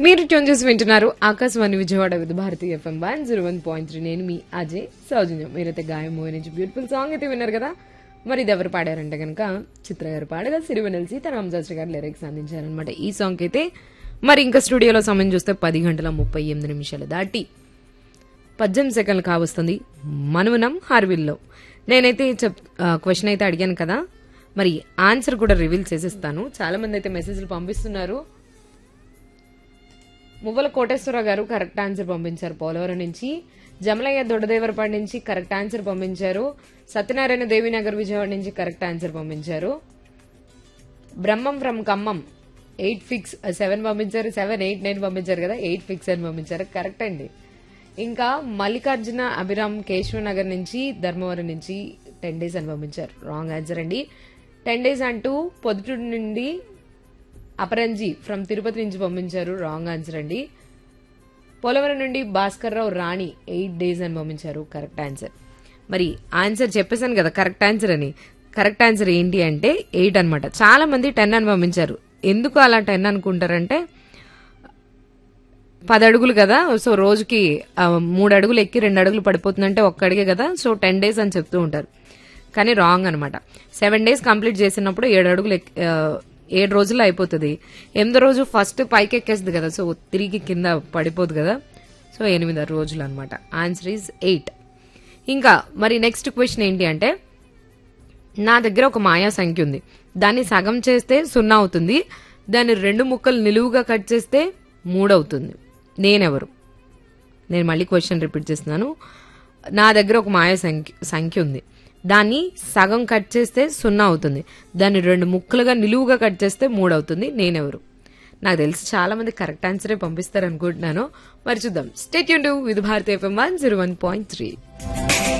మీరు ట్యూన్ చేసి వింటున్నారు Akashvani Vijayawada Vividh Bharati FM one zero one point three నేను మీ అజయ్ సౌజన్యం మీరైతే గాయం మూవీ నుంచి బ్యూటిఫుల్ సాంగ్ అయితే విన్నారు కదా మరి ఇది ఎవరు పాడారంటే కనుక చిత్ర గారు పాడగా సిరివెనెల్సి తన రామశాస్త్రి గారు లిరిక్స్ అందించారనమాట ఈ సాంగ్ అయితే మరి ఇంకా స్టూడియోలో సమయం చూస్తే పది గంటల ముప్పై ఎనిమిది నిమిషాలు దాటి పద్దెనిమిది సెకండ్లు కావస్తుంది మనవనం హార్విల్లో నేనైతే చెప్ క్వశ్చన్ అయితే అడిగాను కదా మరి ఆన్సర్ కూడా రివీల్ చేసేస్తాను చాలా మంది అయితే మెసేజ్లు పంపిస్తున్నారు మువ్వల కోటేశ్వరరావు గారు కరెక్ట్ ఆన్సర్ పంపించారు పోలవరం నుంచి జమలయ్య దొడ్డదేవరపాడు నుంచి కరెక్ట్ ఆన్సర్ పంపించారు సత్యనారాయణ దేవినగర్ విజయవాడ నుంచి కరెక్ట్ ఆన్సర్ పంపించారు Brahmam from Khammam eight six seven పంపించారు సెవెన్ ఎయిట్ నైన్ పంపించారు కదా ఎయిట్ ఫిక్స్ అని పంపించారు కరెక్ట్ అండి ఇంకా మల్లికార్జున అభిరామ్ కేశవనగర్ నుంచి ధర్మవరం నుంచి టెన్ డేస్ అని పంపించారు రాంగ్ ఆన్సర్ అండి టెన్ డేస్ అంటూ పొద్దుటూరు నుండి అపరంజి ఫ్రమ్ తిరుపతి నుంచి పంపించారు రాంగ్ ఆన్సర్ అండి పోలవరం నుండి భాస్కర్ రావు రాణి ఎయిట్ డేస్ అని పంపించారు కరెక్ట్ ఆన్సర్ మరి ఆన్సర్ చెప్పేశాను కదా కరెక్ట్ ఆన్సర్ అని కరెక్ట్ ఆన్సర్ ఏంటి అంటే ఎయిట్ అనమాట చాలా మంది టెన్ అని పంపించారు ఎందుకు అలా టెన్ అనుకుంటారంటే పది అడుగులు కదా సో రోజుకి ఆ, మూడు అడుగులు ఎక్కి రెండు అడుగులు పడిపోతుందంటే ఒక్క అడిగే కదా సో టెన్ డేస్ అని చెప్తూ ఉంటారు కానీ రాంగ్ అనమాట సెవెన్ డేస్ కంప్లీట్ చేసినప్పుడు ఏడు అడుగులు ఎక్- ఆ, ఏడు రోజుల్లో అయిపోతుంది ఎనిమిదో రోజు ఫస్ట్ పైకి ఎక్కేస్తుంది కదా సో తిరిగి కింద పడిపోదు కదా సో ఎనిమిది రోజులు అనమాట ఆన్సర్ ఈజ్ ఎయిట్ ఇంకా మరి నెక్స్ట్ క్వశ్చన్ ఏంటి అంటే నా దగ్గర ఒక మాయా సంఖ్య ఉంది దాన్ని సగం చేస్తే సున్నా అవుతుంది దాన్ని రెండు ముక్కలు నిలువుగా కట్ చేస్తే మూడు అవుతుంది నేనెవరు నేను మళ్ళీ క్వశ్చన్ రిపీట్ చేస్తున్నాను నా దగ్గర ఒక మాయ సంఖ్య సంఖ్య ఉంది దాన్ని సగం కట్ చేస్తే సున్నా అవుతుంది దాన్ని రెండు ముక్కలుగా నిలువుగా కట్ చేస్తే మూడు అవుతుంది నేనెవరు నాకు తెలిసి చాలా మంది కరెక్ట్ ఆన్సరే పంపిస్తారు అనుకుంటున్నాను మరి చూద్దాం స్టేట్ యూన్ విత్ భారతీయ FM one zero one point three